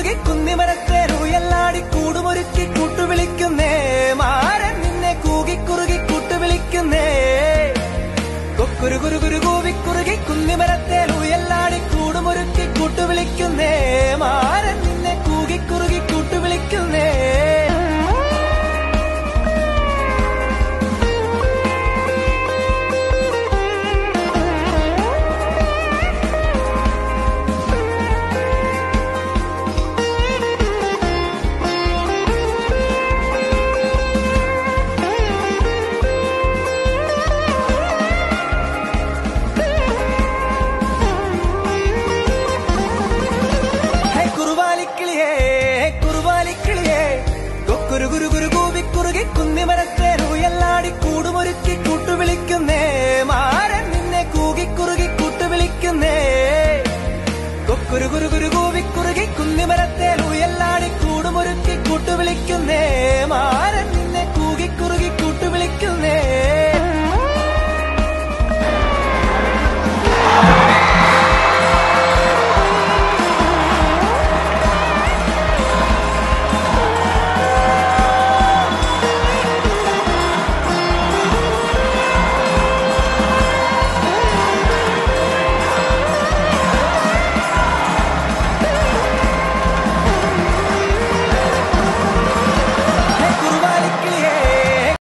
കുറുകി കുന്നിമരത്തേൽ ഉയല്ലാടി കൂടുമൊരുക്കി കൂട്ടുവിളിക്കുന്നേ മാരൻ നിന്നെ കൂകി കുറുകി കൂട്ടുവിളിക്കുന്നേ കൊക്കുരു കുരു കുരു കൂവി കുറുകി കുന്നിമരത്തേൽ ഉയല്ലാടി കൂടുമൊരുക്കി കൂട്ടുവിളിക്കുന്നേ മാരൻ നിന്നെ കൂകി കുറുകി കൂട്ടുവിളിക്കുന്നേ ഹേ കുറുവാലിക്കിളിയേ കുറുവാലിക്കിളിയേ കൊക്കുരു കുരു കുരു കൂവി കുറുകി കുന്നിമരത്തേൽ ഉയല്ലാടി കൂടുമൊരുക്കി കൂട്ടുവിളിക്കുന്നേ മാരൻ നിന്നെ കൂകി കുറുകി കൂട്ടുവിളിക്കുന്നേ കൊക്കുരു കുരു കുരു കൂവി കുറുകി കുന്നിമരത്തേൽ ഉയല്ലാടി കൂടുമൊരുക്കി കൂട്ടുവിളിക്കുന്നേ മാരൻ നിന്നെ കൂകി കുറുകി കൂട്ടുവിളിക്കുന്നേ